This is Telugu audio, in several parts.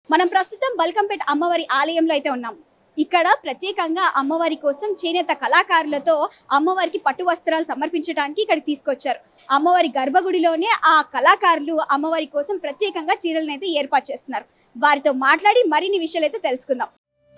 మనం ప్రస్తుతం బల్కంపేట అమ్మవారి ఆలయంలో అయితే ఉన్నాం ఇక్కడ ప్రత్యేకంగా అమ్మవారి కోసం చేనేత కళాకారులతో అమ్మవారికి పట్టు వస్త్రాలు సమర్పించడానికి ఇక్కడ తీసుకొచ్చారు అమ్మవారి గర్భగుడిలోనే ఆ కళాకారులు అమ్మవారి కోసం ప్రత్యేకంగా చీరలను అయితే ఏర్పాటు చేస్తున్నారు వారితో మాట్లాడి మరిన్ని విషయాలు అయితే తెలుసుకుందాం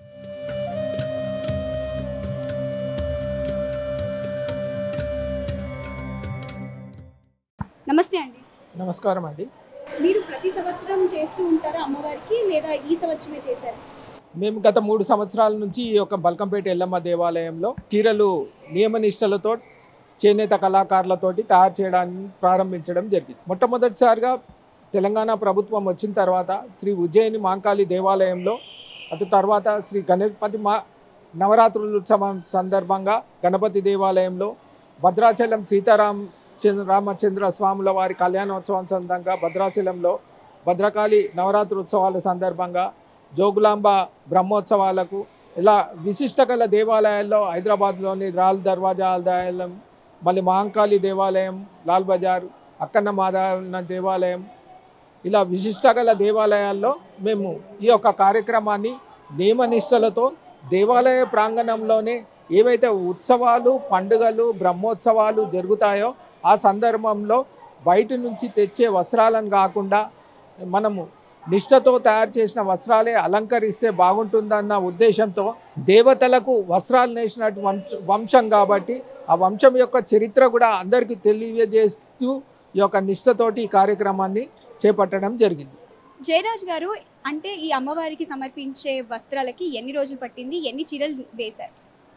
నమస్తే అండి నమస్కారం అండి మీరు ప్రతి సంవత్సరం చేస్తూ ఉంటారా అమ్మవారికి లేదా ఈ సంవత్సరమే చేశారు మేము గత మూడు సంవత్సరాల నుంచి ఈ యొక్క బల్కంపేట ఎల్లమ్మ దేవాలయంలో చీరలు నియమనిష్టలతో చేనేత కళాకారులతోటి తయారు చేయడాన్ని ప్రారంభించడం జరిగింది మొట్టమొదటిసారిగా తెలంగాణ ప్రభుత్వం వచ్చిన తర్వాత శ్రీ ఉజ్జయిని మాంకాళి దేవాలయంలో అటు తర్వాత శ్రీ గణపతి మా నవరాత్రుల ఉత్సవం సందర్భంగా గణపతి దేవాలయంలో భద్రాచలం సీతారాం చంద్ర రామచంద్ర స్వాముల వారి కళ్యాణోత్సవం సందర్భంగా భద్రాచలంలో భద్రకాళి నవరాత్రి ఉత్సవాల సందర్భంగా జోగులాంబ బ్రహ్మోత్సవాలకు ఇలా విశిష్ట గల దేవాలయాల్లో హైదరాబాద్లోని రాల్ దర్వాజా ఆలయం మళ్ళీ మహంకాళి దేవాలయం లాల్ బజార్ అక్కన్న మాధవ దేవాలయం ఇలా విశిష్ట గల దేవాలయాల్లో మేము ఈ యొక్క కార్యక్రమాన్ని నియమనిష్టలతో దేవాలయ ప్రాంగణంలోనే ఏవైతే ఉత్సవాలు పండుగలు బ్రహ్మోత్సవాలు జరుగుతాయో ఆ సందర్భంలో బయట నుంచి తెచ్చే వస్త్రాలను కాకుండా మనము నిష్ఠతో తయారు చేసిన వస్త్రాలే అలంకరిస్తే బాగుంటుందన్న ఉద్దేశంతో దేవతలకు వస్త్రాలు నేసినట్టు వంశ వంశం కాబట్టి ఆ వంశం యొక్క చరిత్ర కూడా అందరికీ తెలియజేస్తూ ఈ యొక్క నిష్ఠతోటి ఈ కార్యక్రమాన్ని చేపట్టడం జరిగింది జయరాజ్ గారు అంటే ఈ అమ్మవారికి సమర్పించే వస్త్రాలకి ఎన్ని రోజులు పట్టింది ఎన్ని చీరలు వేశారు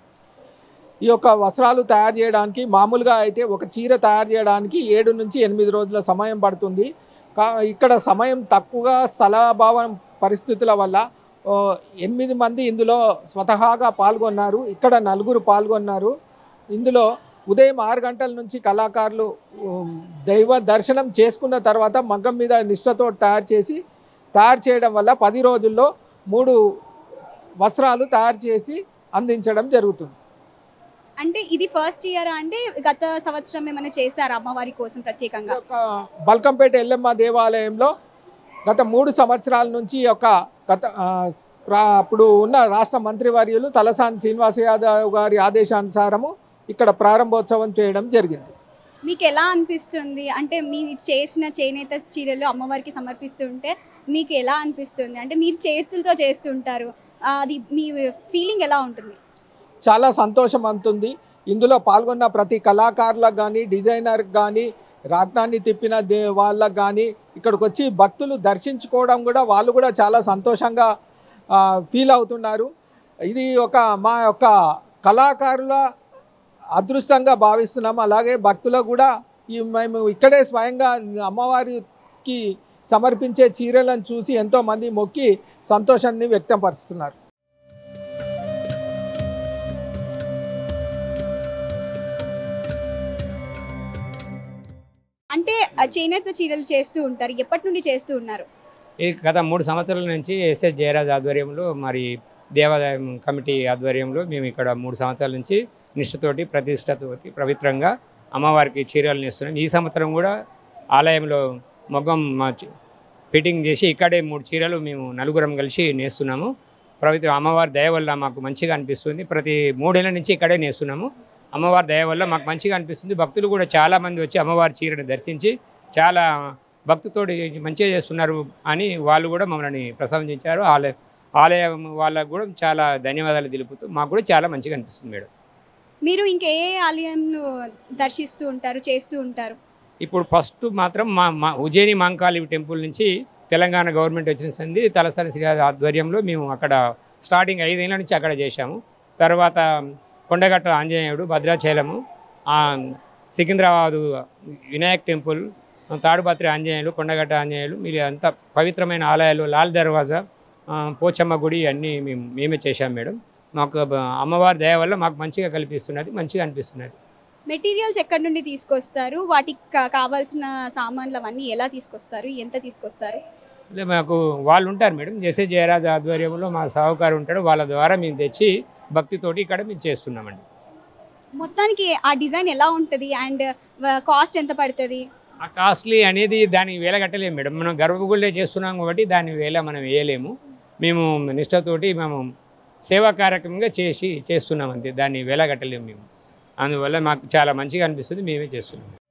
ఈ యొక్క వస్త్రాలు తయారు చేయడానికి మామూలుగా అయితే ఒక చీర తయారు చేయడానికి ఏడు నుంచి ఎనిమిది రోజుల సమయం పడుతుంది కా ఇక్కడ సమయం తక్కువగా స్థలాభావం పరిస్థితుల వల్ల ఓ, ఎనిమిది మంది ఇందులో స్వతహాగా పాల్గొన్నారు ఇక్కడ నలుగురు పాల్గొన్నారు ఇందులో ఉదయం ఆరు గంటల నుంచి కళాకారులు ఉమ్, దైవ దర్శనం చేసుకున్న తర్వాత మగ్గం మీద నిష్ఠతో తయారు చేసి తయారు చేయడం వల్ల పది రోజుల్లో మూడు వస్త్రాలు తయారు చేసి అందించడం జరుగుతుంది అంటే ఇది ఫస్ట్ ఇయర్ అంటే గత సంవత్సరం ఏమైనా చేశారా అమ్మవారి కోసం ఈ ప్రత్యేకంగా యొక్క బల్కంపేట ఎల్లమ్మ దేవాలయంలో గత మూడు సంవత్సరాల నుంచి ఈ యొక్క గత ఆ, ప్రా- అప్పుడు ఉన్న రాష్ట్ర మంత్రివర్యులు తలసాని శ్రీనివాస యాదవ్ గారి ఆదేశానుసారము ఇక్కడ ప్రారంభోత్సవం చేయడం జరిగింది మీకు ఎలా అనిపిస్తుంది అంటే మీరు చేసిన చేనేత చీరలు అమ్మవారికి సమర్పిస్తుంటే మీకు ఎలా అనిపిస్తుంది అంటే మీరు చేతులతో చేస్తుంటారు ఆ, అది మీ ఫీలింగ్ ఎలా ఉంటుంది చాలా సంతోషం అందుతుంది ఇందులో పాల్గొన్న ప్రతి కళాకారులకు కానీ డిజైనర్కి కానీ రాట్నాన్ని తిప్పిన దే వాళ్ళకు కానీ ఇక్కడికి వచ్చి భక్తులు దర్శించుకోవడం కూడా వాళ్ళు కూడా చాలా సంతోషంగా ఆ, ఫీల్ అవుతున్నారు ఇది ఒక మా యొక్క కళాకారుల అదృష్టంగా భావిస్తున్నాం అలాగే భక్తులకు కూడా ఈ మేము ఇక్కడే స్వయంగా అమ్మవారికి సమర్పించే చీరలను చూసి ఎంతోమంది మొక్కి సంతోషాన్ని వ్యక్తపరుస్తున్నారు అంటే ఆ చేనేత చీరలు చేస్తూ ఉంటారు ఎప్పటి నుండి చేస్తూ ఉన్నారు ఈ గత మూడు సంవత్సరాల నుంచి ఎస్ఎస్ జయరాజ్ ఆధ్వర్యంలో మరి దేవాదాయం కమిటీ ఆధ్వర్యంలో మేము ఇక్కడ మూడు సంవత్సరాల నుంచి నిష్ఠతోటి ప్రతిష్టతోటి పవిత్రంగా అమ్మవారికి చీరలు నేస్తున్నాం ఈ సంవత్సరం కూడా ఆలయంలో మొగ్గం మా చి- ఫిట్టింగ్ చేసి ఇక్కడే మూడు చీరలు మేము నలుగురం కలిసి నేస్తున్నాము పవిత్ర అమ్మవారి దయ వల్ల మాకు మంచిగా అనిపిస్తుంది ప్రతి మూడేళ్ల నుంచి ఇక్కడే నేస్తున్నాము అమ్మవారి దయ వల్ల మాకు మంచిగా అనిపిస్తుంది భక్తులు కూడా చాలామంది వచ్చి అమ్మవారి చీరను దర్శించి చాలా భక్తితోటి మంచిగా చేస్తున్నారు అని వాళ్ళు కూడా మమ్మల్ని ప్రశంసించారు ఆలయ ఆలయం వాళ్ళకు కూడా చాలా ధన్యవాదాలు తెలుపుతూ మాకు కూడా చాలా మంచిగా అనిపిస్తుంది మేడం మీరు ఇంకా ఏ ఆలయంను దర్శిస్తూ ఉంటారు చేస్తూ ఉంటారు ఇప్పుడు ఫస్ట్ మాత్రం మా మా ఉజ్జయిని మాంకాళి టెంపుల్ నుంచి తెలంగాణ గవర్నమెంట్ వచ్చిన సంది తలసాని శ్రీ ఆధ్వర్యంలో మేము అక్కడ స్టార్టింగ్ ఐదేళ్ళ నుంచి అక్కడ చేశాము తర్వాత కొండగట్ట ఆంజనేయుడు భద్రాచలము ఆ, సికింద్రాబాదు వినాయక్ టెంపుల్ తాడుపత్రి ఆంజనేయులు కొండగట్ట ఆంజనేయులు మీరు అంత పవిత్రమైన ఆలయాలు లాల్ దర్వాజా ఆ, పోచమ్మ గుడి అన్నీ మేము మేమే చేశాం మేడం మాకు బ- అమ్మవారి దయ వల్ల మాకు మంచిగా కల్పిస్తున్నది మంచిగా అనిపిస్తున్నది మెటీరియల్స్ ఎక్కడి నుండి తీసుకొస్తారు వాటికి కా- కావాల్సిన సామాన్లు అవన్నీ ఎలా తీసుకొస్తారు ఎంత తీసుకొస్తారు అంటే మాకు వాళ్ళు ఉంటారు మేడం జెసే జయరాజ్ ఆధ్వర్యంలో మా సాహుకారు ఉంటాడు వాళ్ళ ద్వారా మేము తెచ్చి భక్తితోటి ఇక్కడ మేము చేస్తున్నామండి మొత్తానికి ఆ డిజైన్ ఎలా ఉంటుంది అండ్ కాస్ట్ ఎంత పడుతుంది ఆ కాస్ట్లీ అనేది దానికి వేల కట్టలేము మేడం మనం గర్భగుళ్ళే చేస్తున్నాం కాబట్టి దాని వేల మనం వేయలేము మేము నిష్టతోటి మేము సేవా కార్యక్రమంగా చేసి చేస్తున్నాం అంతే దాన్ని వేల కట్టలేము మేము అందువల్ల మాకు చాలా మంచిగా అనిపిస్తుంది మేమే చేస్తున్నాం